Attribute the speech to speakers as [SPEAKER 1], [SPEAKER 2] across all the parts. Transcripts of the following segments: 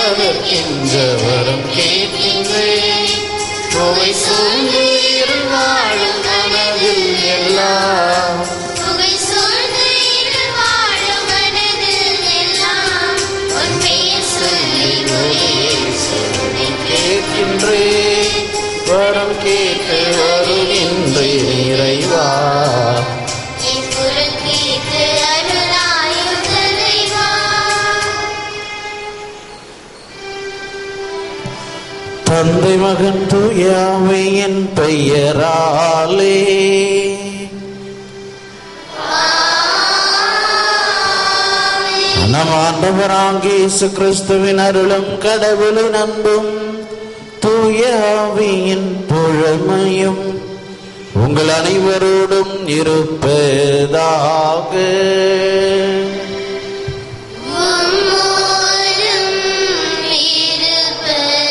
[SPEAKER 1] அதற்கின்ற வரம் கேட்கின்றேன் சுவை சூழ்ந்து இருள் வாழும் மனதில் எல்லாம்
[SPEAKER 2] புகை சூழ்ந்து இருள் வாழும் மனதில் எல்லாம் உன் பெயர் சொல்லி ஒளியை சொல்லி
[SPEAKER 1] கேட்கின்றேன் வரம் கேட்டு வருகின்றேன் இறைவா
[SPEAKER 2] என் குரல் கேட்டு அருளாயும் தலைவா
[SPEAKER 1] தந்தை மகன் தூயாவையின் பெயராலே நம் ஆண்டவராகிய இயேசு கிறிஸ்துவின் அருளும் கடவுளின் அன்பும் தூயாவியின் புழமையும் உங்கள் அனைவரோடும் இருப்பதாக
[SPEAKER 2] உம்மோடும் இருப்பதாக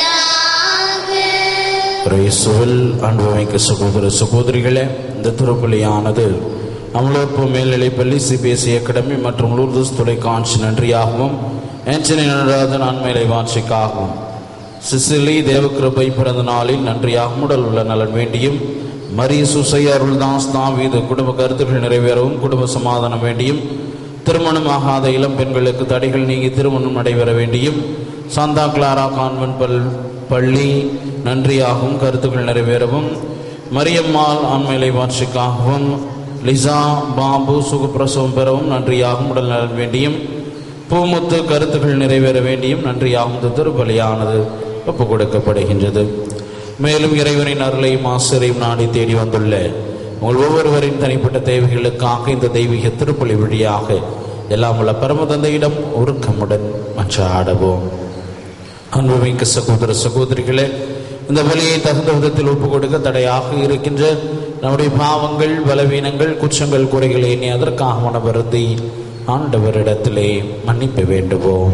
[SPEAKER 1] இயேசுவில் அன்புமிக்க சகோதர சகோதரிகளே இந்த திருப்பலியானது அமலோற்பு மேல்நிலைப்பள்ளி சிபிஎஸ்இ அகாடமி மற்றும் லூர்தஸ் தொலைக்காட்சி நன்றியாகவும் ஆண்டனி நடராஜன் அண்மையிலை வாட்சிக்காகவும் சிசிலி தேவக்கிருபை பிறந்த நாளில் நன்றியாகவும் உடல் உள்ள நலன் வேண்டியும் மரிய சுசை அருள்தாஸ் தாவீது குடும்ப கருத்துக்கள் நிறைவேறவும் குடும்ப சமாதானம் வேண்டியும் திருமணமாகாத இளம் பெண்களுக்கு தடைகள் நீங்கி திருமணம் நடைபெற வேண்டியும் சாந்தா கிளாரா கான்வென்ட் பல் பள்ளி நன்றியாகவும் கருத்துக்கள் நிறைவேறவும் மரியம்மாள் ஆண்மையிலை வாட்சிக்காகவும் லிசா பாபு சுகப்பிரசவம் பெறவும் நன்றியாகவும் உடல் நலன் வேண்டியும் பூமுத்து கருத்துக்கள் நிறைவேற வேண்டியும் நன்றியாகவும் இந்த திருப்பலியானது ஒப்புக் கொடுக்கப்படுகின்றது மேலும் இறைவனின் அருளையும் ஆசிரியம் நாடி தேடி வந்துள்ள உங்கள் ஒவ்வொருவரின் தனிப்பட்ட தேவைகளுக்காக இந்த தெய்வீக திருப்பலி வழியாக எல்லாம் உள்ள பரமதந்தையிடம் உருக்கமுடன் மன்றாடுவோம் அன்புமிக்க சகோதர சகோதரிகளே இந்த பலியை தகுந்த விதத்தில் ஒப்புக் கொடுக்க தடையாக இருக்கின்ற நம்முடைய பாவங்கள் பலவீனங்கள் குற்றங்கள் குறைகளை எண்ணி அதற்காக மனவருந்தி ஆண்டவரிடத்திலே மன்னிப்பு வேண்டுவோம்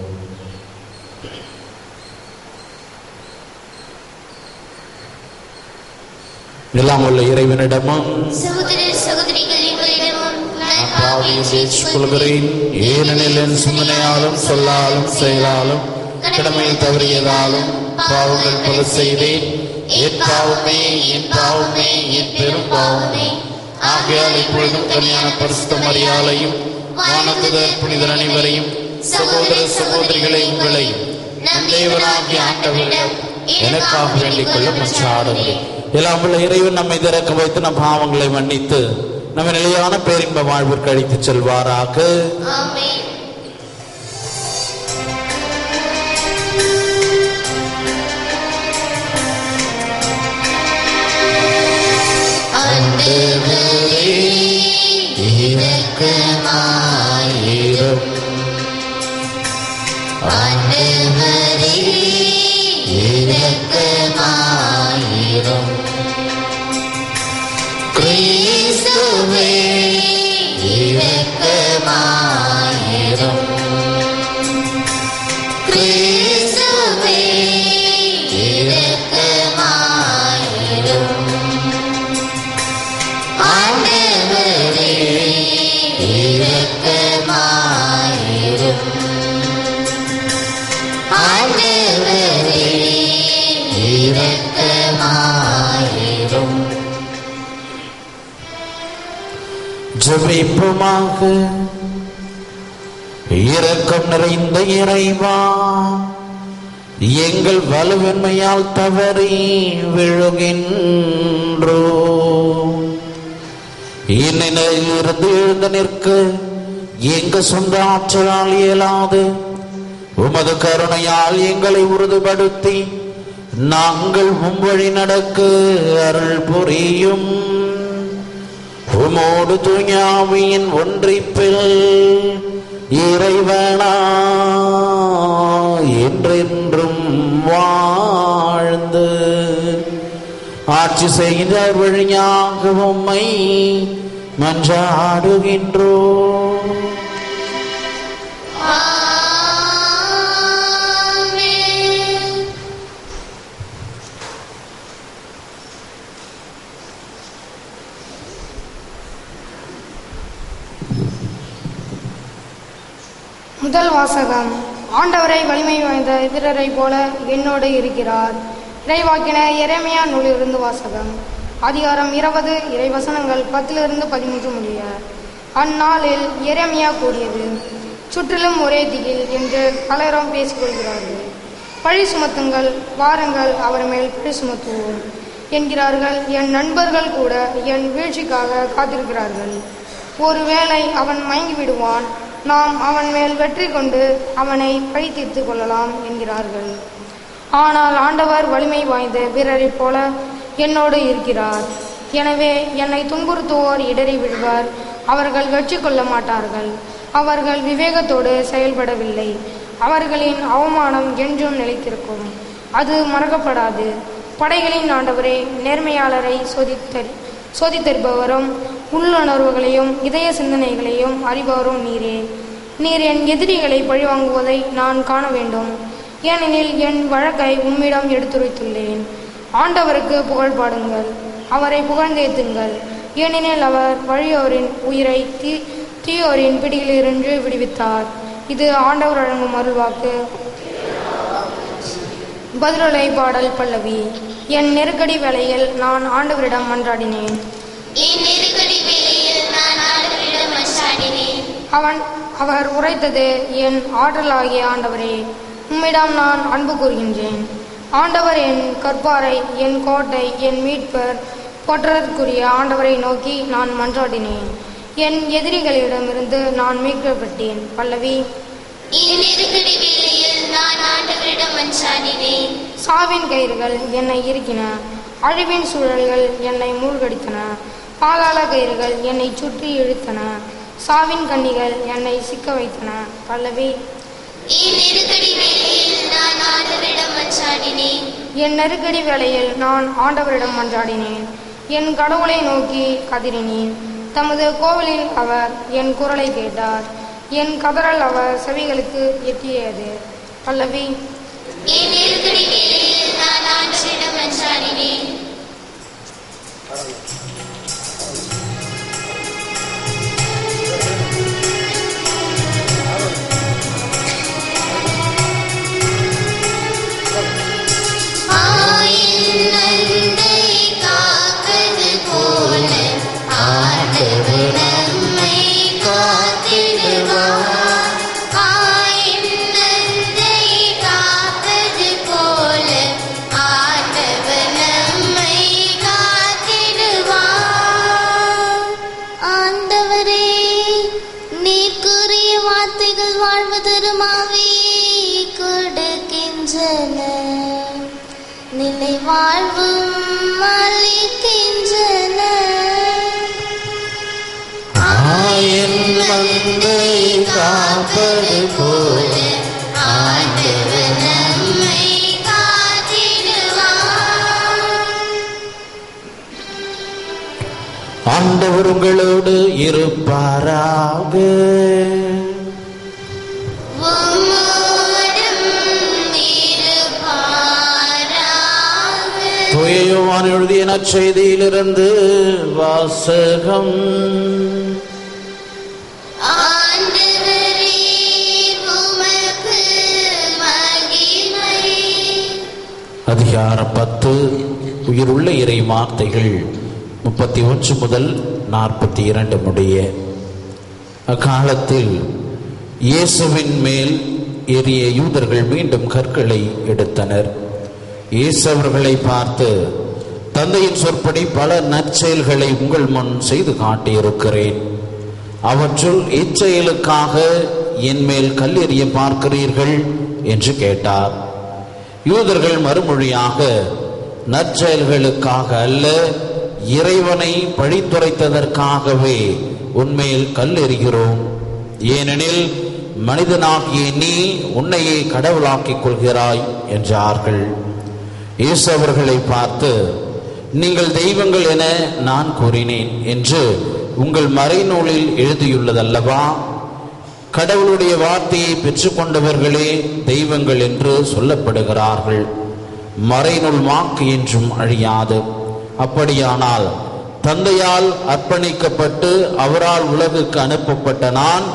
[SPEAKER 1] எல்லாம் உள்ள இறைவனிடமும்
[SPEAKER 2] சகோதர சகோதரிகள் எங்களிடமும் நான்
[SPEAKER 1] பாவியை ஏற்றுக்கொள்கிறேன் ஏனெனில் என் சிந்தனையாலும் சொல்லாலும் செயலாலும் கடமையில் தவறியதாலும் பாவங்கள் பல செய்தேன் என் பாவமே என் பாவமே என் பெரும் பாவமே ஆகையால் இப்பொழுதும் கல்யாண பரிசுத்த மரியாதையும் வானத்துதர் புனிதர் அனைவரையும் சகோதர சகோதரிகளை உங்களையும் நம் தேவனாகிய ஆண்டவரிடம் எனக்காக வேண்டிக் கொள்ள மற்றாடுகிறேன் எல்லாம் உள்ள இறைவன் நம்மை திறக்க வைத்து நம் பாவங்களை மன்னித்து நம்ம நிலையான பேரின்ப வாழ்விற்கு அழைத்துச் செல்வாராக
[SPEAKER 2] ஆமென்
[SPEAKER 1] ஆண்டவரே, இரக்கமாயிரும். ஆண்டவரே, இரக்கமாயிரும். கிறிஸ்துவே, இரக்கமாயிரும். கிறிஸ்துவே, இரக்கமாயிரும். ஆண்டவரே, இரக்கமாயிரும். ஆண்டவரே, இரக்கமாயிரும். ஜெபிப்புமாக இரக்கம் நிறைந்த இறைவா எங்கள் வலுவின்மையால் தவறி விழுகின்றோ இந்நிலையிலிருந்து எழுந்து நிற்க எங்க சொந்த ஆற்றலால் இயலாது உமது கருணையால் எங்களை உறுதிப்படுத்தி நாங்கள் முன்வழி நடக்க அருள் புரியும் உமோடு தூயாவியின் ஒன்றிப்பில் இறைவனா என்றென்றும் வாழ்ந்து ஆட்சி செய்கின்ற வழியாக உம்மை மன்றாடுகின்றோ
[SPEAKER 2] ஆமென்
[SPEAKER 3] முதல் வாசகம் ஆண்டவரை வலிமை வாய்ந்த வீரரைப் போல என்னோடு இருக்கிறார் இறைவாக்கின எரேமியா நூலிலிருந்து வாசகம் அதிகாரம் இருபது இறைவசனங்கள் பத்திலிருந்து பதிமூன்று முடிய அந்நாளில் எரேமியா கூறியது சுற்றிலும் ஒரே திகில் என்று பலரும் பேசிக்கொள்கிறார்கள் பழி சுமத்துங்கள் வாருங்கள் அவர் மேல் பழி சுமத்துவோம் என்கிறார்கள் என் நண்பர்கள் கூட என் வீழ்ச்சிக்காக காத்திருக்கிறார்கள் ஒருவேளை அவன் மயங்கி விடுவான் நாம் அவன் மேல் வெற்றி கொண்டு அவனை பழி தீர்த்து கொள்ளலாம் என்கிறார்கள் ஆனால் ஆண்டவர் வலிமை வாய்ந்த வீரரைப் போல என்னோடு இருக்கிறார் எனவே என்னை துன்புறுத்துவோர் இடறி விடுவார் அவர்கள் வெற்றி கொள்ள மாட்டார்கள் அவர்கள் விவேகத்தோடு செயல்படவில்லை அவர்களின் அவமானம் என்றும் நிலைத்திருக்கும் அது மறக்கப்படாது படைகளின் ஆண்டவரே நேர்மையாளரை சோதித்தற் சோதித்தருபவரும் உள்ளுணர்வுகளையும் இதய சிந்தனைகளையும் அறிபவரும் நீரே நீர் என் எதிரிகளை பழிவாங்குவதை நான் காண வேண்டும் ஏனெனில் என் வழக்கை உம்மிடம் எடுத்துரைத்துள்ளேன் ஆண்டவருக்கு புகழ் பாடுங்கள் அவரை புகழ்ந்தேத்துங்கள் ஏனெனில் அவர் வழியோரின் உயிரை தீ தீயோரின் பிடியிலிருந்து விடுவித்தார் இது ஆண்டவர் வழங்கும் அருள்வாக்கு பதிலுரை பாடல் பல்லவி என் நெருக்கடி வேளையில் நான் ஆண்டவரிடம் மன்றாடினேன்
[SPEAKER 2] என் நெருக்கடி வேளையில் நான் ஆண்டவரிடம் மன்றாடினேன்
[SPEAKER 3] அவன் அவர் உரைத்தது என் ஆற்றலாகிய ஆண்டவரே உம்மிடம் நான் அன்பு கூறுகின்றேன் ஆண்டவர் என் கற்பாரை என் கோட்டை என் மீட்பர் போற்றதற்குரிய ஆண்டவரை நோக்கி நான் மன்றாடினேன் என் எதிரிகளிடமிருந்து நான் மீட்கப்பட்டேன் பல்லவி
[SPEAKER 2] என் நெருக்கடி வேளையில் நான் ஆண்டவரிடம் மன்றாடினேன்
[SPEAKER 3] சாவின் கயிறுகள் என்னை இறுக்கின அழிவின் சூழல்கள் என்னை மூழ்கடித்தன பாதாள கயிறுகள் என்னை சுற்றி இழுத்தன சாவின் கண்ணிகள் என்னை சிக்க வைத்தன பல்லவி
[SPEAKER 2] என் நெருக்கடி வேளையில் நான் ஆண்டவரிடம் மன்றாடினேன்
[SPEAKER 3] என் நெருக்கடி வேளையில் நான் ஆண்டவரிடம் மன்றாடினேன் என் கடவுளை நோக்கி கதிரினேன் தமது கோவிலில் அவர் என் குரலை கேட்டார் என் கதறல் அவர் செவிகளுக்கு எட்டியது பல்லவி
[SPEAKER 2] என் நெருக்கடி வேளையில் நான் ஆண்டவரிடம் மன்றாடினேன் ஆயின் நன்மை காப்பது போல ஆண்டவர் நம்மை காத்திடுவார் ஆயின் நன்மை காப்பது போல ஆண்டவர் நம்மை காத்திடுவார் ஆண்டவரே நீர் கூறிய வார்த்தைகள் வாழ்வதருமாவே கொடுக்கின்றன நிலை வாழ்வும் அளிக்கின்றன
[SPEAKER 1] ஆயன் மந்தை காப்பது போல
[SPEAKER 2] ஆண்டவர் நம்மை காத்திடுவார்
[SPEAKER 1] ஆண்டவர் உங்களோடு இருப்பாராக
[SPEAKER 2] உம்மோடும் இருப்பாராக
[SPEAKER 1] தூய யோவான் எழுதிய நற்செய்தியிலிருந்து வாசகம்
[SPEAKER 2] ஆண்டவரே உமக்கு மகிமை
[SPEAKER 1] அதிகாரம் பத்து உயிருள்ள இறை வார்த்தைகள் முப்பத்தி ஒன்று முதல் நாற்பத்தி இரண்டு முடிய அக்காலத்தில் இயேசுவின் மேல் ஏறிய யூதர்கள் மீண்டும் கற்களை எடுத்தனர் இயேசு அவர்களை பார்த்து தந்தையின் சொற்படி பல நற்செயல்களை உங்கள் முன் செய்து காட்டியிருக்கிறேன் அவற்றுள் இச்செயலுக்காக என் மேல் கல்லெறிய பார்க்கிறீர்கள் என்று கேட்டார் யூதர்கள் மறுமொழியாக நற்செயல்களுக்காக அல்ல இறைவனை பழித்துரைத்ததற்காகவே உன்மேல் கல்லெறிகிறோம் ஏனெனில் மனிதனாகிய நீ உன்னையே கடவுளாக்கிக் கொள்கிறாய் என்றார்கள் இயேசு அவர்களை பார்த்து நீங்கள் தெய்வங்கள் என நான் கூறினேன் என்று உங்கள் மறைநூலில் எழுதியுள்ளதல்லவா கடவுளுடைய வார்த்தையை பெற்றுக்கொண்டவர்களே தெய்வங்கள் என்று சொல்லப்படுகிறார்கள் மறைநூல் வாக்கு என்றும் அழியாது அப்படியானால் தந்தையால் அர்ப்பணிக்கப்பட்டு அவரால் உலகுக்கு அனுப்பப்பட்ட நான்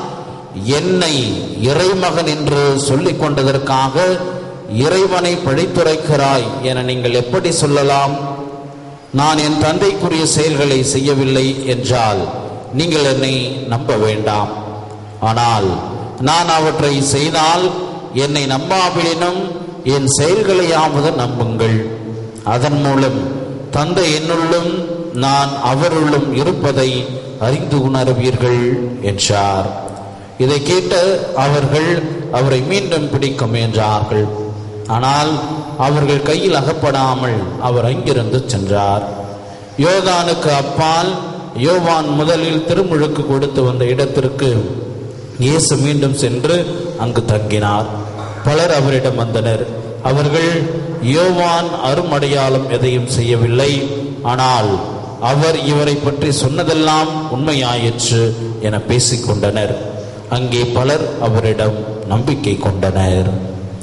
[SPEAKER 1] என்னை இறைமகன் என்று சொல்லிக் கொண்டதற்காக இறைவனை பழித்துரைக்கிறாய் என நீங்கள் எப்படி சொல்லலாம் நான் என் தந்தைக்குரிய செயல்களை செய்யவில்லை என்றால் நீங்கள் என்னை நம்ப வேண்டாம் ஆனால் நான் அவற்றை செய்தால் என்னை நம்பாவிடனும் என் செயல்களையாவது நம்புங்கள் அதன் மூலம் தந்தை என்னுள்ளும் நான் அவருள்ளும் இருப்பதை அறிந்து உணர்வீர்கள் என்றார் இதை கேட்ட அவர்கள் அவரை மீண்டும் பிடிக்க முயன்றார்கள் ஆனால் அவர்கள் கையில் அகப்படாமல் அவர் அங்கிருந்து சென்றார் யோதானுக்கு அப்பால் யோவான் முதலில் திருமுழுக்கு கொடுத்து வந்த இடத்திற்கு இயேசு மீண்டும் சென்று அங்கு தங்கினார் பலர் அவரிடம் வந்தனர் அவர்கள் யோவான் அருமடையாளம் எதையும் செய்யவில்லை ஆனால் அவர் இவரை பற்றி சொன்னதெல்லாம் உண்மையாயிற்று என பேசிக்கொண்டனர் அங்கே பலர் அவரிடம் நம்பிக்கை கொண்டனர்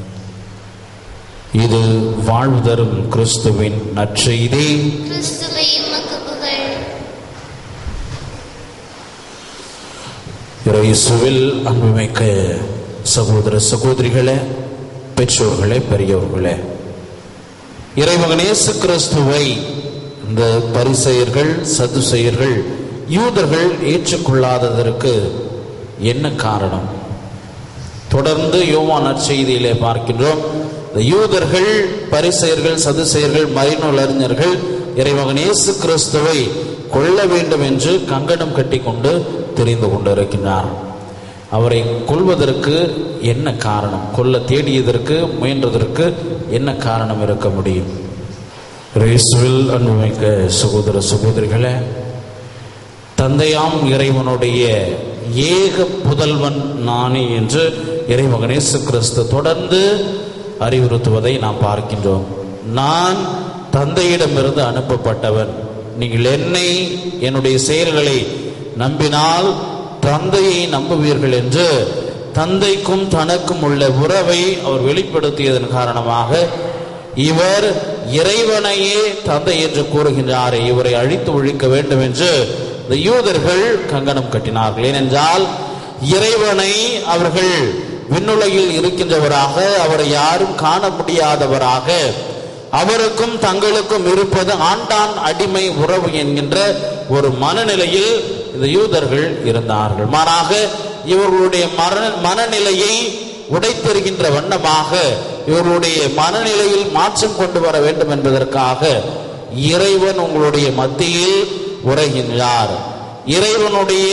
[SPEAKER 1] இது வாழ்வு தரும் கிறிஸ்துவின் நற்செய்தி
[SPEAKER 2] கிறிஸ்துவை உமக்கு புகழ்
[SPEAKER 1] இயேசுவில் அன்புமிக்க சகோதர சகோதரிகளே பெற்றோர்களே பெரியவர்களே இறைமகன் இயேசு கிறிஸ்துவை இந்த பரிசெயர்கள் சதுசெயர்கள் யூதர்கள் ஏற்றுக்கொள்ளாததற்கு என்ன காரணம் தொடர்ந்து யோவான் நற்செய்தியிலே பார்க்கின்றோம் இந்த யூதர்கள் பரிசெயர்கள் சதுசெயர்கள் மறைநூல் அறிஞர்கள் இறைமகன் இயேசு கிறிஸ்துவை கொல்ல வேண்டும் என்று கங்கணம் கட்டிக்கொண்டு தெரிந்து கொண்டிருக்கின்றார் அவரை கொல்வதற்கு என்ன காரணம் கொல்ல தேடியதற்கு முயன்றதற்கு என்ன காரணம் இருக்க முடியும் இயேசுவில் அன்புமிக்க சகோதர சகோதரிகளே தந்தையாம் இறைவனுடைய ஏக புதல்வன் நானே என்று இறைமகன் இயேசு கிறிஸ்து தொடர்ந்து அறிவுறுத்துவதை நாம் பார்க்கின்றோம் நான் தந்தையிடமிருந்து அனுப்பப்பட்டவன் நீங்கள் என்னை என்னுடைய செயல்களை நம்பினால் தந்தையை நம்புவீர்கள் என்று தந்தைக்கும் தனக்கும் உள்ள உறவை அவர் வெளிப்படுத்தியதன் காரணமாக இவர் இறைவனையே தந்தை என்று கூறுகின்றாரே இவரை அழித்து ஒழிக்க வேண்டும் என்று இந்த யூதர்கள் கங்கணம் கட்டினார்கள் ஏனென்றால் இறைவனை அவர்கள் விண்ணுலகில் இருக்கின்றவராக அவரை யாரும் காண முடியாதவராக அவருக்கும் தங்களுக்கும் இருப்பது ஆண்டான் அடிமை உறவு என்கின்ற ஒரு மனநிலையில் இந்த யூதர்கள் இருந்தார்கள் மாறாக இவர்களுடைய மன மனநிலையை உடைத்தெறுகின்ற வண்ணமாக இவர்களுடைய மனநிலையில் மாற்றம் கொண்டு வர வேண்டும் என்பதற்காக இறைவன் உங்களுடைய மத்தியில் உரைகின்றார் இறைவனுடைய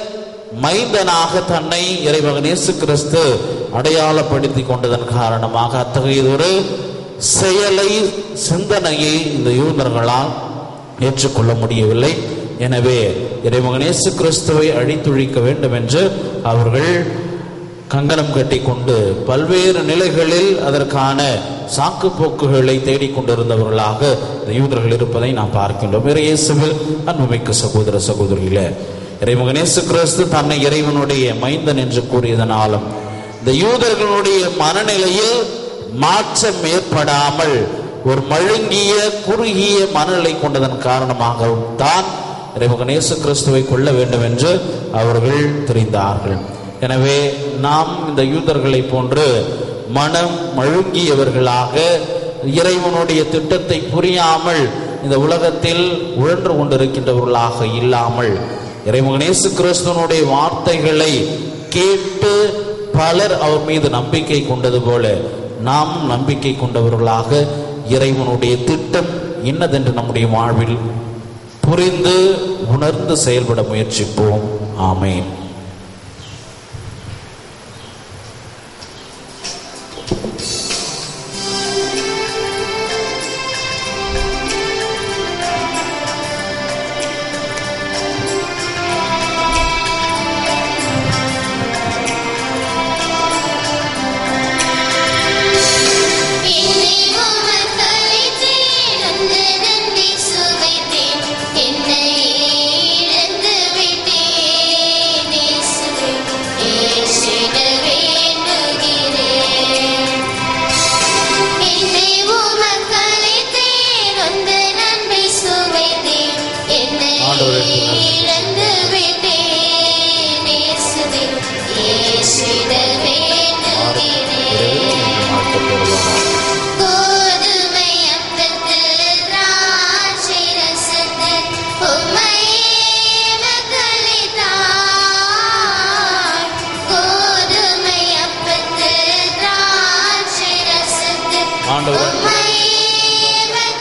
[SPEAKER 1] மைந்தனாக தன்னை இறைமகன் இயேசு கிறிஸ்து அடையாளப்படுத்தி கொண்டதன் காரணமாக அத்தகையதொரு செயலை சிந்தனையை இந்த யூதர்களால் ஏற்றுக்கொள்ள முடியவில்லை எனவே இறைமகன் இயேசு கிறிஸ்துவை அழித்தொழிக்க வேண்டும் என்று அவர்கள் கங்கணம் கட்டிக்கொண்டு பல்வேறு நிலைகளில் அதற்கான சாக்கு போக்குகளை தேடிக்கொண்டிருந்தவர்களாக இந்த யூதர்கள் இருப்பதை நாம் பார்க்கின்றோம் இறை இயேசுவில் அன்புமிக்க சகோதர சகோதரிகளே இறைமகன் இயேசு கிறிஸ்து தன்னை இறைவனுடைய மைந்தன் என்று கூறியதனாலும் இந்த யூதர்களுடைய மனநிலையில் மாற்றம் ஏற்படாமல் ஒரு மழுங்கிய குறுகிய மனநிலை கொண்டதன் காரணமாகவும் தான் இறைமகன் இயேசு கிறிஸ்துவை கொள்ள வேண்டும் என்று அவர்கள் தெரிந்தார்கள் எனவே நாம் இந்த யூதர்களை போன்று மனம் மழுங்கியவர்களாக இறைவனுடைய திட்டத்தை புரியாமல் இந்த உலகத்தில் உழன்று கொண்டிருக்கின்றவர்களாக இல்லாமல் இறைமகன் இயேசு கிறிஸ்துவனுடைய வார்த்தைகளை கேட்டு பலர் அவர் மீது நம்பிக்கை கொண்டது போல நாம் நம்பிக்கை கொண்டவர்களாக இறைவனுடைய திட்டம் இன்னதென்று நம்முடைய வாழ்வில் புரிந்து உணர்ந்து செயல்பட முயற்சிப்போம் ஆமென்
[SPEAKER 2] என்னை உமக்களித்தேன் அந்த நன்றி சுவைத்தேன் என்னை இழந்து விட்டேனே
[SPEAKER 1] சத்தம் போடுவாராம்
[SPEAKER 2] கோதுமை அப்பத்தில் திராட்சை ரசத்தில் உம்மையே மகளித்தாய். கோதுமை அப்பத்தில் திராட்சை ரசத்தில்
[SPEAKER 1] ஆண்டவரே.
[SPEAKER 2] உம்மையே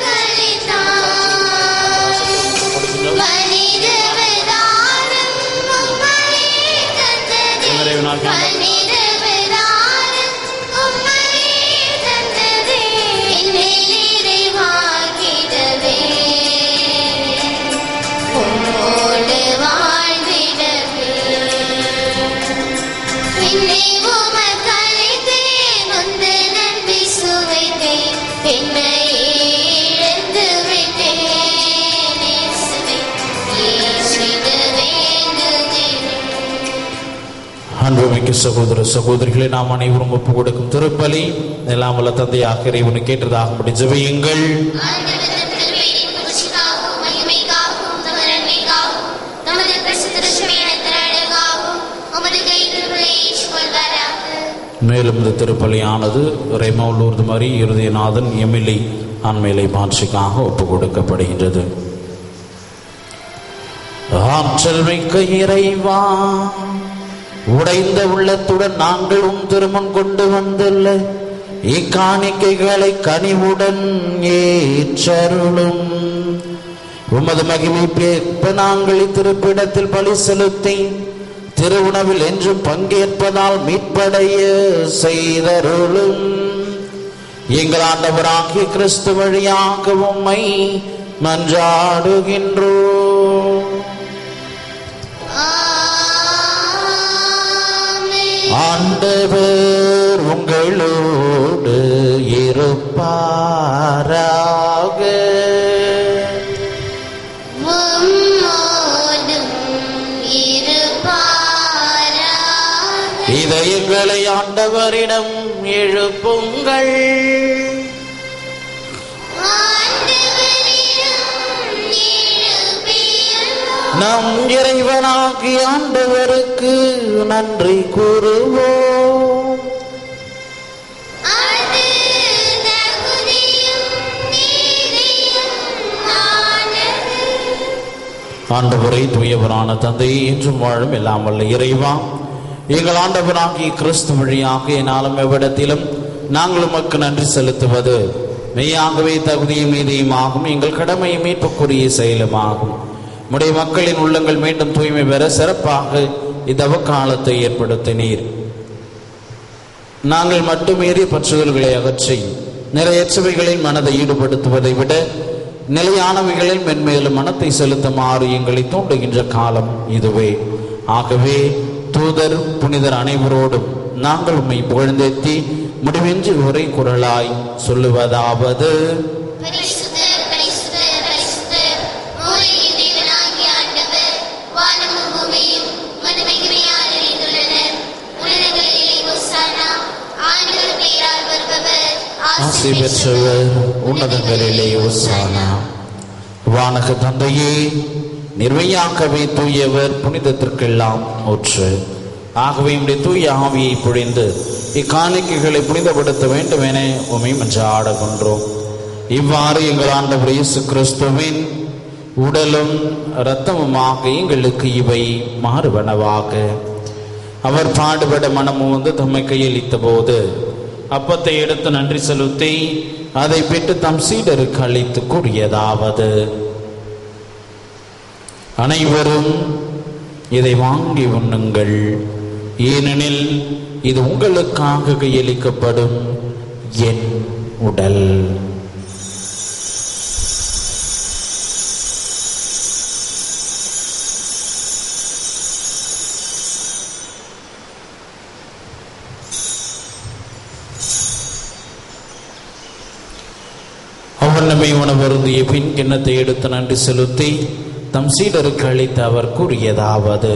[SPEAKER 2] மகளித்தாய். மனித விதானம் உம்மையே தந்தது.
[SPEAKER 1] இறைவனாகிய
[SPEAKER 2] மனித விதானம் உம்மையே தந்தது. என்னை நிறைவாக்கிடவே. உம்மோடு வாழ்ந்திடவே. என்னை உமக்களித்தேன், உந்தன் அன்பை சுவைத்தேன். என்னை இழந்து விட்டேன். இயேசுவே, ஏற்றிட வேண்டுகிறேன்.
[SPEAKER 1] அன்புமிக்க சகோதர சகோதரிகளை நாம் அனைவரும் ஒப்பு கொடுக்கும் திருப்பலி எல்லாம் வல்ல தந்தையாக இறைவனு கேட்டதாக ஜெபியுங்கள்
[SPEAKER 2] ஆண்டவரின் திருப்பலியின் புகழ்ச்சிக்காகவும், மகிமைக்காகவும், தமது நன்மைக்காகவும், தமது பிரசித்த ரட்சணியத்தின் அழகாகவும், உமது கைதிருப்பை ஏற்றுக்கொள்வாராக.
[SPEAKER 1] மேலும் இந்த திருப்பலியானது ரெமௌலூர்து மரி இருதயநாதன் எமிலி ஆண்மையிலை மாட்சிக்காக ஒப்பு கொடுக்கப்படுகின்றது ஆற்றல் மிக்க இறைவா உடைந்த உள்ளத்துடன் நாங்கள் உம் திருமண் கொண்டு வந்துள்ள இக்காணிக்கைகளை கனிவுடன் ஏற்றருளும் உமது மகிமை பேர்ப்ப நாங்கள் இத்திருப்பிடத்தில் பலி செலுத்தி திருவுணவில் என்றும் பங்கேற்பதால் மீட்படைய செய்தருளும் எங்கள் ஆண்டவராகிய கிறிஸ்து வழியாக உம்மை மன்றாடுகின்றோம்
[SPEAKER 2] ஆமென்.
[SPEAKER 1] ஆண்டவர் உங்களோடு இருப்பாராக
[SPEAKER 2] உம்மோடும் இருப்பாராக.
[SPEAKER 1] இதயங்களை ஆண்டவரிடம் எழுப்புங்கள்
[SPEAKER 2] ஆண்டவரிடம் எழுப்பியுள்ளோம்.
[SPEAKER 1] நம் இறைவனாகிய ஆண்டவருக்கு நன்றி கூறுவோம்
[SPEAKER 2] அது தகுதியும் நீதியும் ஆனது.
[SPEAKER 1] ஆண்டவரை தூயவரான தந்தையை என்றும் வாழும் எல்லாம் வல்ல இறைவா எங்கள் ஆண்டவராகிய கிறிஸ்து வழியாக என்னாலும் எவ்விடத்திலும் நாங்கள் உமக்கு நன்றி செலுத்துவது மெய்யாகவே தகுதியும் நீதியும் ஆகும் எங்கள் கடமை மீட்புக்குரிய செயலுமாகும் உடைய மக்களின் உள்ளங்கள் மீண்டும் தூய்மை பெற சிறப்பாக இதவ காலத்தை ஏற்படுத்தினீர் நாங்கள் மட்டுமேறிய பற்றுதல்களை அகற்றி நிறையற்றவைகளில் மனதை ஈடுபடுத்துவதை விட நிலையானவைகளில் மென்மேலும் மனத்தை செலுத்துமாறு எங்களை தூண்டுகின்ற காலம் இதுவே ஆகவே தூதர் புனிதர் அனைவரோடும் நாங்கள் உம்மை புகழ்ந்தேத்தி முடிவின்றி ஒரே குரலாய் சொல்லுவதாவது
[SPEAKER 2] பரிசுத்தர், பரிசுத்தர், பரிசுத்தர், மூலையின் தேவனாகிய ஆண்டவர், வானமும் பூமியும் உமது மகிமையால் நிறைந்துள்ளன. உன்னதங்களிலே ஓசானா, ஆண்டவர் பெயரால் வருபவர்,
[SPEAKER 1] ஆசி பெற்றவர் உன்னதங்களிலே ஓசானா வானக தந்தையே நிர்வையாக்கவே தூயவர் புனிதத்திற்கெல்லாம் ஒற்று ஆகவே உடைய தூய ஆவியை பொழிந்து இக்காணிக்கைகளை புனிதப்படுத்த வேண்டும் என உமை மன்றாட கொன்றோம் இவ்வாறு எங்கள் ஆண்டவர் இயேசு கிறிஸ்துவின் உடலும் இரத்தமுமாக எங்களுக்கு இவை மாறுவனவாக அவர் பாடுபட மனமும் வந்து தம்மை கையளித்த போது அப்பத்தை எடுத்து நன்றி செலுத்தி அதை பெற்று தம் சீடருக்கு அளித்து கூறியதாவது அனைவரும் இதை வாங்கி உண்ணுங்கள் ஏனெனில் இது உங்களுக்காக கையளிக்கப்படும் என் உடல் அவ்வண்ணமை உணவருந்திய பின் கிண்ணத்தை எடுத்து நன்றி செலுத்தி தம் சீடருக்கு அளித்து அவர் கூறியதாவது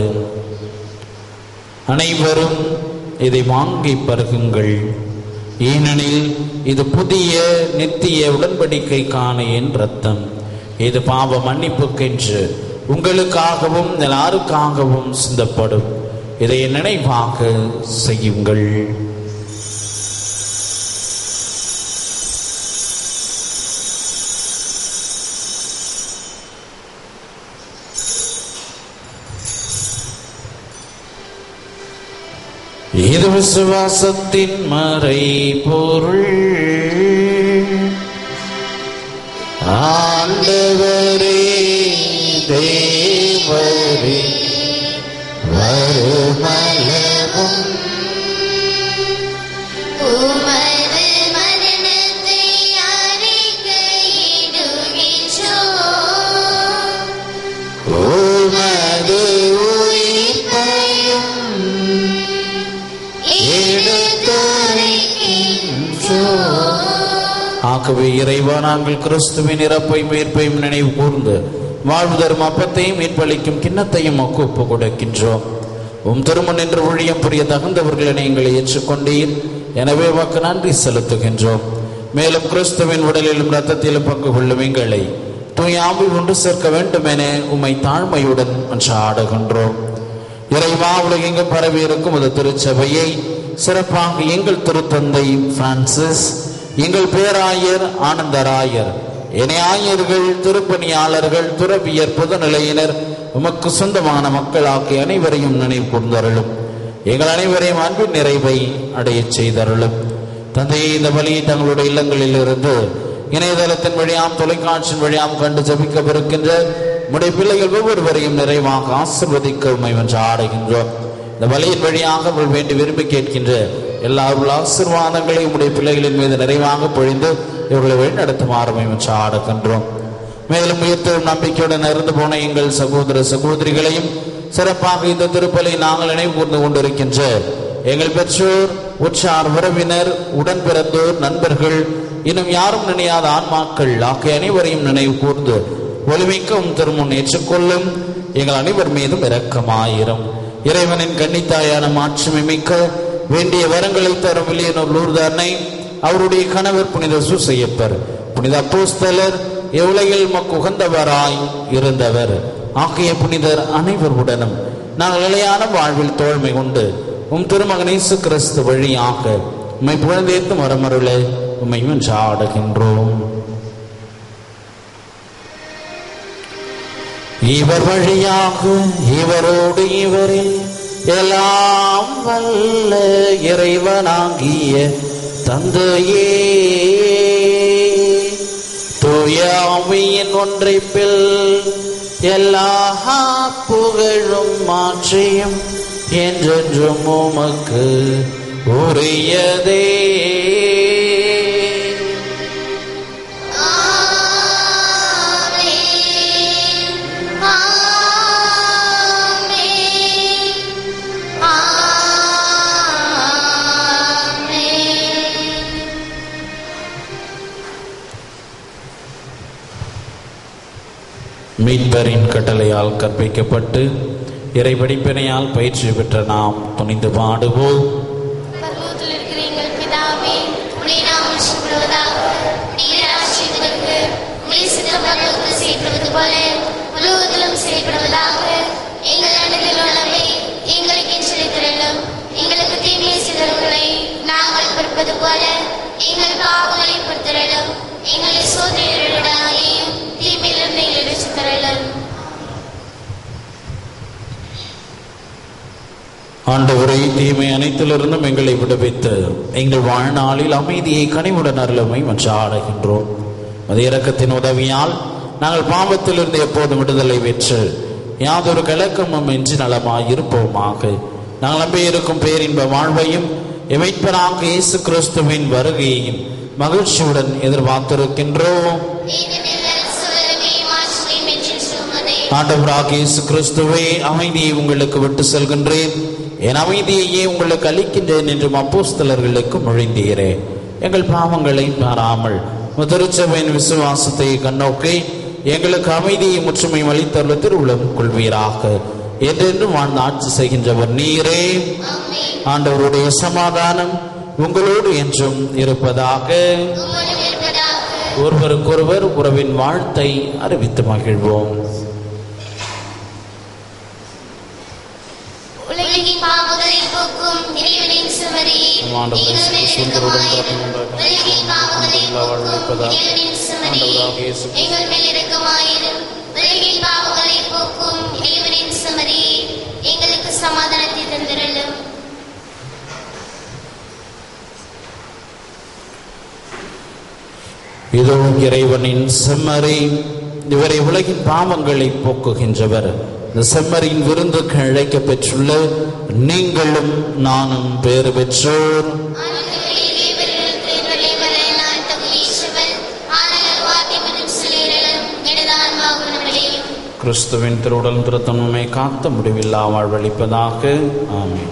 [SPEAKER 1] அனைவரும் இதை வாங்கி பருகுங்கள் ஏனெனில் இது புதிய நித்திய உடன்படிக்கைக்கான என் ரத்தம் இது பாவ மன்னிப்புக்கென்று உங்களுக்காகவும் எல்லாருக்காகவும் சிந்தப்படும் இதை நினைவாக செய்யுங்கள் இது விசுவாசத்தின் மறை பொருள் ஆண்டவரே தேவரே வருமளவும்
[SPEAKER 2] உமது மரணத்தை அறிக்கையிடுகின்றோம்.
[SPEAKER 1] உமது உயிர்ப்பையும்
[SPEAKER 2] எடுத்துரைக்கின்றோம்.
[SPEAKER 1] ஆகவே இறைவா நாங்கள் கிறிஸ்துவின் இறப்பை மீட்பையும் நினைவு கூர்ந்து வாழ்வு தரும் அப்பத்தையும் மீட்பளிக்கும் கிண்ணத்தையும் மக்கு ஒப்பு கொடுக்கின்றோம் உம் திருமண் என்று ஊழியம் புரிய தகுந்தவர்களை நீங்கள் ஏற்றுக்கொண்டீர் எனவே வாக்கு நன்றி செலுத்துகின்றோம் மேலும் கிறிஸ்துவின் உடலிலும் இரத்தத்திலும் பங்கு கொள்ளும் எங்களை தூய் ஆவி ஒன்று சேர்க்க வேண்டும் என உம்மை தாழ்மையுடன் ஆடுகின்றோம் இறைவா உலகெங்கும் பரவி இருக்கும் ஒரு திருச்சபையை சிறப்பாக எங்கள் திருத்தந்தை பிரான்சிஸ் எங்கள் பேராயர் ஆனந்தராயர் இணையாயர்கள் திருப்பணியாளர்கள் துறவியர் பொதுநிலையினர் உமக்கு சொந்தமான மக்கள் ஆகிய அனைவரையும் நினைவு கூர்ந்தருளும் எங்கள் அனைவரையும் அன்பின் நிறைவை அடையச் செய்தருளும் தந்தையை இந்த வழியை தங்களுடைய இல்லங்களில் இருந்து இணையதளத்தின் வழியாம் தொலைக்காட்சியின் வழியாம் கண்டு ஜபிக்கவிருக்கின்ற உடைய பிள்ளைகள் ஒவ்வொருவரையும் நிறைவாக ஆசிர்வதிக்க உண்மை என்று ஆடுகின்றோம் இந்த வழியின் வழியாக அவர்கள் வேண்டி விரும்பி கேட்கின்ற எல்லா அருள் ஆசீர்வாதங்களையும் உடைய பிள்ளைகளின் மீது நிறைவாக பொழிந்து இவர்களை வழிநடத்துமாறு உம்மை என்று ஆடுகின்றோம் மேலும் உயிர்த்தெழும் நம்பிக்கையுடன் இறந்து போன எங்கள் சகோதர சகோதரிகளையும் சிறப்பாக இந்த திருப்பலை நாங்கள் நினைவு கூர்ந்து கொண்டிருக்கின்ற எங்கள் பெற்றோர் உற்றார் உறவினர் உடன் பிறந்தோர் நண்பர்கள் இன்னும் யாரும் நினையாத ஆன்மாக்கள் ஆகிய அனைவரையும் நினைவு கூர்ந்து ஒளிமிக்கவும் திருமுன் ஏற்றுக்கொள்ளும் எங்கள் அனைவர் மீதும் இரக்கமாயிரும் இறைவனின் கன்னித்தாயான மாட்சிமை மிக்க வேண்டிய வரங்களை தரும் வில்லியனூர் லூர்து அன்னை அவருடைய கணவர் புனித சூசையப்பர் புனித அப்போஸ்தலர் எவ்வுலகில் மக்கு உகந்தவராய் இருந்தவர் ஆகிய புனிதர் அனைவருடனும் நாங்கள் நிலையான வாழ்வில் தோழ்மை கொண்டு உம் திருமகன் இயேசு கிறிஸ்து வழியாக உம்மை புகழ்ந்தேத்து மரமருள உம்மை ஆடுகின்றோம் இவர் வழியாக இவரோடு இவரில் எல்லாம் வல்ல இறைவனாகிய தந்தையே தூய ஆவியின் ஒன்றைப்பில் எல்லா புகழும் மாற்றியும் என்றென்றும் உமக்கு உரியதே
[SPEAKER 2] ஆமென். ஆமென். ஆமென்.
[SPEAKER 1] மீட்பரின் கட்டளையால் கற்பிக்கப்பட்டு இறை படிப்பினையால் பயிற்சி பெற்ற நாம் துணிந்து பாடுவோம்
[SPEAKER 2] பரலோகத்தில் இருக்கிற எங்கள் பிதாவே உடைய நாமம் சுப்படுவதாக உடைய ராஜ்யத்திற்கு உடைய சித்தம் பரலோகத்தில் செய்யப்படுவது போல உலகத்திலும் செய்யப்படுவதாக எங்கள் அண்டத்தில் உள்ளவை எங்களுக்கு செலுத்திரலும் எங்களுக்கு தீமையை செய்தவர்களை நாங்கள் பொறுப்பது போல எங்கள் பாவங்களை பொறுத்திரலும் எங்களை சோதனையிடாதையும் தீமையிலிருந்து எங்களை சுத்தரலும்
[SPEAKER 1] ஆண்டவரை தீமை அனைத்திலிருந்தும் எங்களை விடுவித்து எங்கள் வாழ்நாளில் அமைதியை கனிவுடன் அருளமை மற்ற ஆடுகின்றோம் அது இரக்கத்தின் உதவியால் நாங்கள் பாவத்திலிருந்து எப்போதும் விடுதலை பெற்று யாதொரு கலக்கமும் இன்றி நலமாய் இருப்போமாக நாங்கள் நம்பி இருக்கும் பேரின்ப வாழ்வையும் எமைப்பனாக இயேசு கிறிஸ்துவின் வருகையையும் மகிழ்ச்சியுடன் எதிர்பார்த்திருக்கின்றோம்
[SPEAKER 2] ஏனெனில் சுவரமே மாசுமை மெச்சில் சுமதே
[SPEAKER 1] ஆண்டவராக இயேசு கிறிஸ்துவே அமைதியை உங்களுக்கு விட்டு செல்கின்றேன் என் அமைதியையே உங்களுக்கு அளிக்கின்றேன் என்றும் அப்போஸ்தலர்களுக்கு மொழிந்தீரே எங்கள் பாவங்களை பாராமல் உமது திருச்சபையின் விசுவாசத்தை கண்ணோக்கி எங்களுக்கு அமைதியை முற்றுமையும் அளித்தருள திருவுளம் கொள்வீராக என்றென்றும் வாழ்ந்து ஆட்சி செய்கின்றவர் நீரே ஆண்டவருடைய சமாதானம் உங்களோடு என்றும் இருப்பதாக
[SPEAKER 2] உம்மோடு இருப்பதாக
[SPEAKER 1] ஒருவருக்கொருவர் உறவின் வாழ்த்தை அறிவித்து மகிழ்வோம்
[SPEAKER 2] உலகின் பாவங்களை போக்கும் இறைவனின் சுமரி
[SPEAKER 1] நம் ஆண்டவர் இயேசு கிறிஸ்துவின்
[SPEAKER 2] உலகின் பாவங்களை போக்கும் இறைவனின் சுமரி
[SPEAKER 1] ஆண்டவராக இயேசு
[SPEAKER 2] எங்கள் மேல் இரக்கமாயிரும் உலகின் பாவங்களை போக்கும் இறைவனின் சுமரி எங்களுக்கு சமாதானத்தை தந்திரலும்
[SPEAKER 1] இதோ இறைவனின் செம்மறி இவரை உலகின் பாவங்களை போக்குகின்றவர் இந்த செம்மறியின் விருந்துக்கு அழைக்கப் பெற்றுள்ள நீங்களும் நானும் பேறு பெற்றோர்
[SPEAKER 2] ஆண்டவரே, இவர்களுக்கு நுழைவரை நான் தகுதியற்றவள். ஆனால் வார்த்தை மட்டும் சொல்லிடலும் எனது ஆன்மா குணமடையும்.
[SPEAKER 1] கிறிஸ்துவின் திருவுடல் திருத்தமுமே காத்த முடிவில்லா வாழ்வளிப்பதாக ஆமென்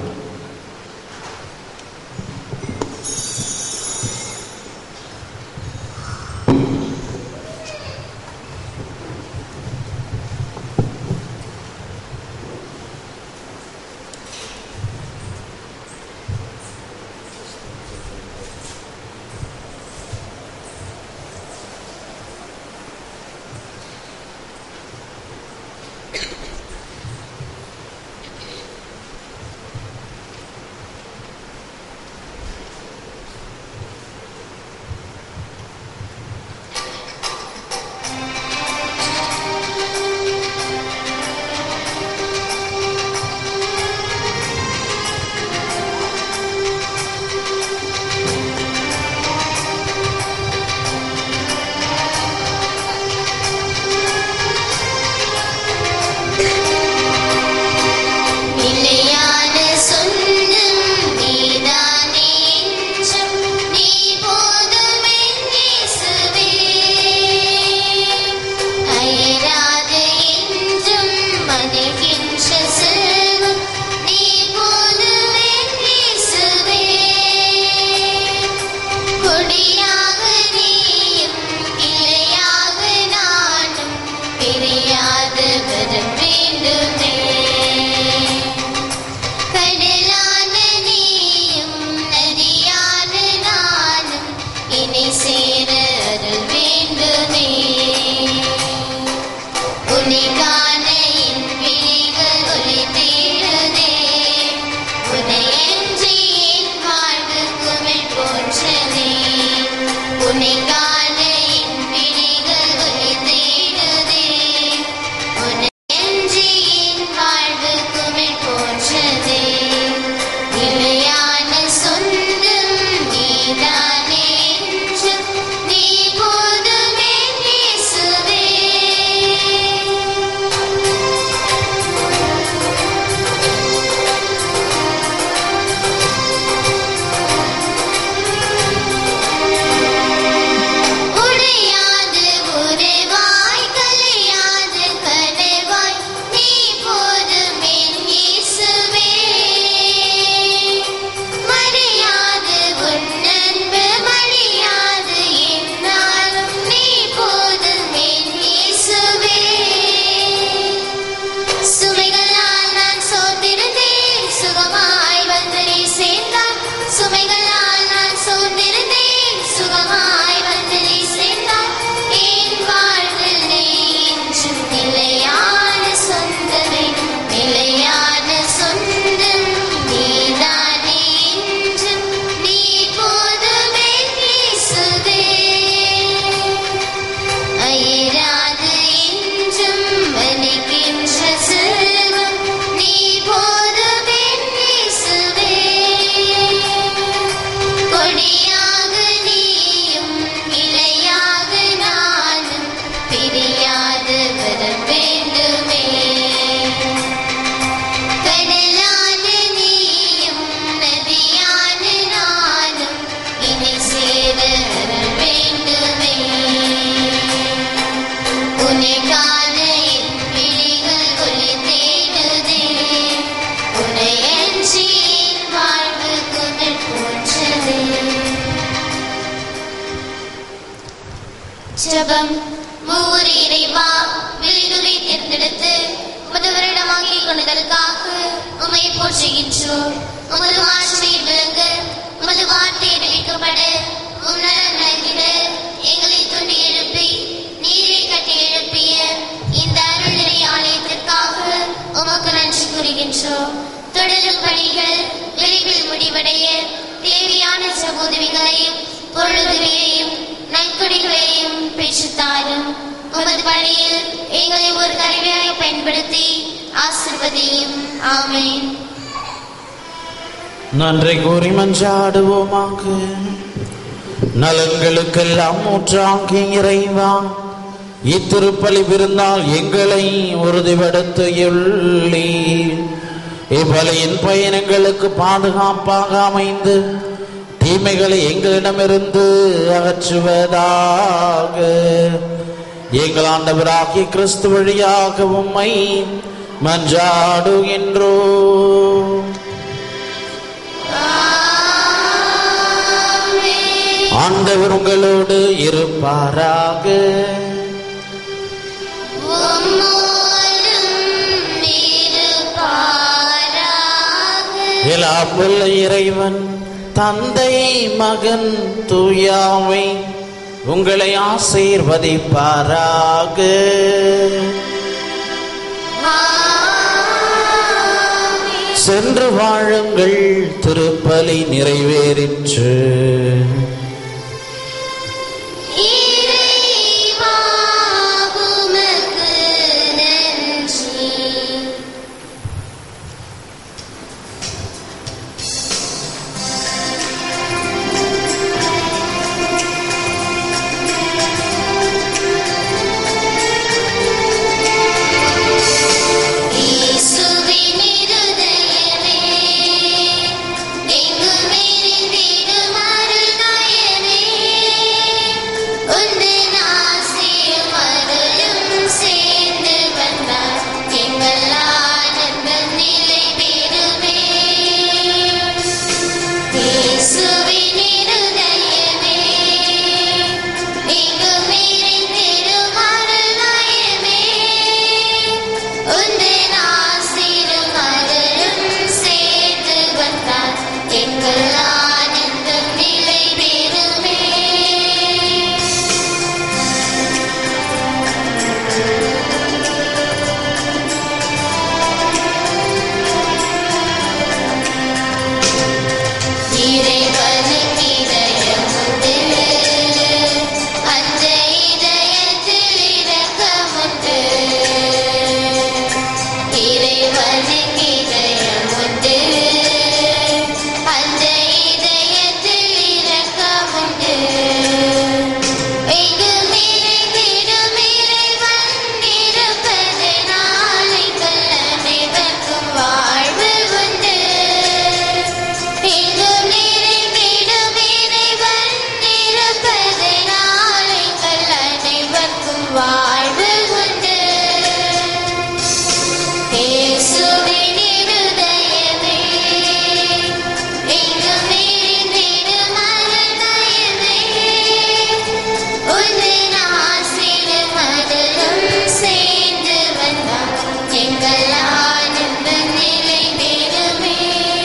[SPEAKER 2] நிலையான சொந்தம் நீதானே என்றும் நீ போதும் என் இயேசுவே. அயராது என்றும் மதிக்கின்ற செல்வம் நீ போதும் என் இயேசுவே. கொடியாக நீயும் கிளையாக நானும் பிரியாது வர வேண்டுமே கடலான நீயும் நதியான நானும் இணை சேர அருள் வேண்டுமே உன்னை காண என் விழிகள் ஒளி தேடுதே உன்னை அன்றி என் வாழ்வு குமிழ் போன்றதே உன்னை காண என் விழிகள் ஒளி தேடுதே உன்னை அன்றி என் வாழ்வு குமிழ் போன்றதே நிலையான சொந்தம் நீதானே என்றும் நீ போதுமே இயேசுவே உடையாது உறைவாய் கலையாது கனவாய் நீ போதும் என் இயேசுவே மறையாது உன் அன்பு மணியாது என்னாலும் நீ போதும் என் இயேசுவே சுமைகளால் நான் சோர்ந்திருந்தேன் சுகமாய் வந்து நீ சேர்ந்தாய் சுமைகளால் நான் சோர்ந்திருந்தேன் சுகமாய் வந்து நீ சேர்ந்தாய் என் வாழ்வில் நீ என்றும் நிலையான சொந்தமே நிலையான சொந்தம் நீதானே என்றும் நீ போதுமே இயேசுவே அயராது என்றும் வலிக்கின்ற செல்வம் நீ போதுமே இயேசுவே கொடியாக நீயும் இலையாக நானும் பிரியாது வர வேண்டுமே கடலான நீயும் நதியான நானும் இணை சேர வர வேண்டுமே உன்னை காண என் விழிகள் ஒளி தேடுதே உன்னை அன்றி என் வாழ்வு குதிர் போன்றதே ஜபம் மூவர் இறைவா விழிதுரை தேர்ந்தெடுத்து உமது வருடமாக்கி கொண்டதற்காக உமை போற்றுகின்றோம் உமது மாட்சிமையில் விளங்க உமது வார்த்தை அறிவிக்கப்பட உம் நலம் நல்கிட எங்களை தூண்டி எழுப்பி நீரை கட்டி எழுப்பிய இந்த அருள்நிறை ஆலயத்திற்காக உமக்கு நன்றி கூறுகின்றோம் தொடரும் பணிகள் விரைவில் முடிவடைய தேவையான சகோதரிகளையும் பொருளுதவியையும் நன்கொடைகளையும் பெற்றுத்தாரும் உமது பணியில் எங்களை ஒரு கருவியாக பயன்படுத்தி ஆசிர்வதியும் ஆமென்
[SPEAKER 1] நன்றி கூறி மன்றாடுவோமாக நலன்களுக்கெல்லாம் ஊற்றாங்கி இறைவா இத்திருப்பலி விருந்தால் எங்களை உறுதிப்படுத்தியுள்ளி இப்பலியின் பயணங்களுக்கு பாதுகாப்பாக அமைந்து தீமைகளை எங்களிடமிருந்து அகற்றுவதாக எங்கள் ஆண்டவராகிய கிறிஸ்து வழியாக உம்மை மன்றாடுகின்றோம் ஆண்டவர் உங்களோடு இருப்பாராக எல்லாம் வல்ல இறைவன் தந்தை மகன் தூயாவை உங்களை ஆசீர்வதிப்பாராக சென்று வாழுங்கள் திருப்பலி நிறைவேறிற்று
[SPEAKER 2] எங்கள் ஆனந்தம் நிலை பெறுமே இறைவனுக்கு இதயமுண்டு அந்த இதயத்தில் இரக்கமுண்டு இறைவனுக்கு இதயமுண்டு அந்த இதயத்தில் இரக்கமுண்டு எங்கு நிறைந்திடும் இறைவன் இருப்பதனால் எங்கள் அனைவருக்கும் வாழ்வு உண்டு எங்கும் நிறைந்திடும் இறைவன் இருப்பதனால் எங்கள் அனைவருக்கும் வாழ்வு உண்டு இயேசுவின் இருதயமே, எங்கும் நிறைந்திடும் அருள்மயமே, உந்தன் ஆசீரும் அருளும் சேர்ந்து வந்தால் எங்கள் ஆனந்தம் நிலை பெறுமே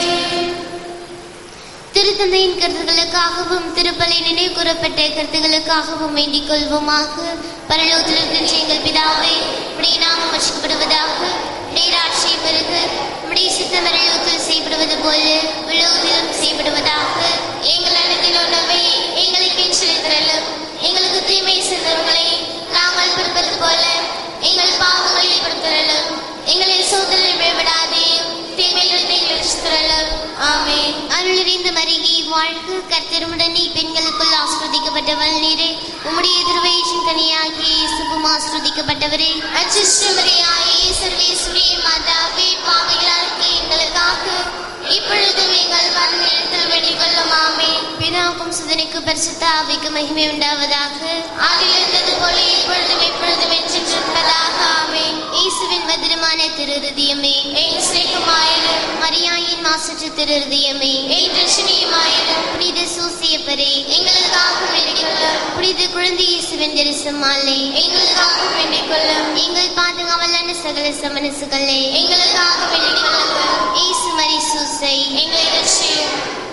[SPEAKER 2] திருத்தந்தையின் கருத்துகளுக்காகவும் திருப்பலை நினைவு கூறப்பட்ட கருத்துகளுக்காகவும் வேண்டிக் கொள்வோமாக பரலோகத்தில் இருக்கின்ற எங்கள் பிதாவே உடைய நாமம் வசிக்கப்படுவதாக உடைய ஆட்சியை பெருக உடைய சித்தம் பரலோகத்தில் செய்யப்படுவது போல உலோகத்திலும் செய்யப்படுவதாக எங்கள் அனைத்தில் உணவை எங்களுக்கு செலுத்தலும் எங்களுக்கு தீமை செய்தவர்களை நாங்கள் பிறப்பது போல எங்கள் பாவங்களை பொறுத்தரலும் எங்களை சோதனை விழவிடாதே தீமைகள் நீங்கள் சுத்தரலும் ஆமென் அருளிறிந்த மருகி வாழ்க கர்த்தருமுடனே பெண்களுக்குள் ஆஸ்வதிக்கப்பட்டவள் நீரே உம்முடைய திருவயிற்றின் கனியாகிய இயேசுவும் ஆஸ்வதிக்கப்பட்டவரே அச்சிஷ்டமரியாயே சர்வேஸ்வரிய மாதாவே பாவைகளாருக்கு எங்களுக்காக இப்பொழுதும் எங்கள் மரணத்தில் வேண்டிக் கொள்ளும் ஆமென் பிதாவுக்கும் சுதனுக்கு பரிசுத்த ஆவிக்கு மகிமை உண்டாவதாக ஆதிலிருந்தது போல இப்பொழுதும் எப்பொழுதும் என்றிருப்பதாக ஆமென் இயேசுவின் மதுரமான திருஹிருதயமே என் சிநேகமாயிரம் மரியாயின் மாசற்ற திருஹிருதயமே என் ரட்சணியுமாயிரம் புனித சூசியப்பரே எங்களுக்காக வேண்டிக் கொள்ளும் புனித குழந்தை இயேசுவின் தரிசமாலே எங்களுக்காக வேண்டிக் கொள்ளும் எங்கள் பாதுகாவலான சகல சமனசுகளே எங்களுக்காக வேண்டிக் கொள்ளும் இயேசு மரி சூசை எங்களை ரட்சியும்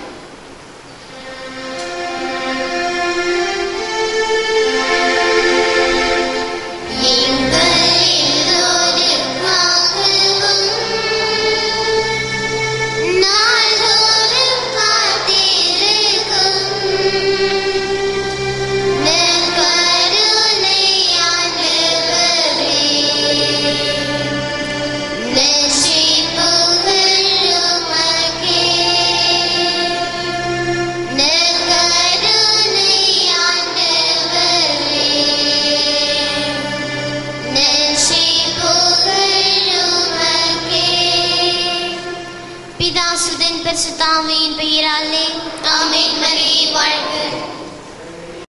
[SPEAKER 2] எங்கள் எல்லோருக்காகவும் நாள்தோறும் காத்திருக்கும் நற்கருணை ஆண்டவரே, நன்றி புகழ் உமக்கே. தாமையின் பெயராலே
[SPEAKER 4] ஆமென் மரியே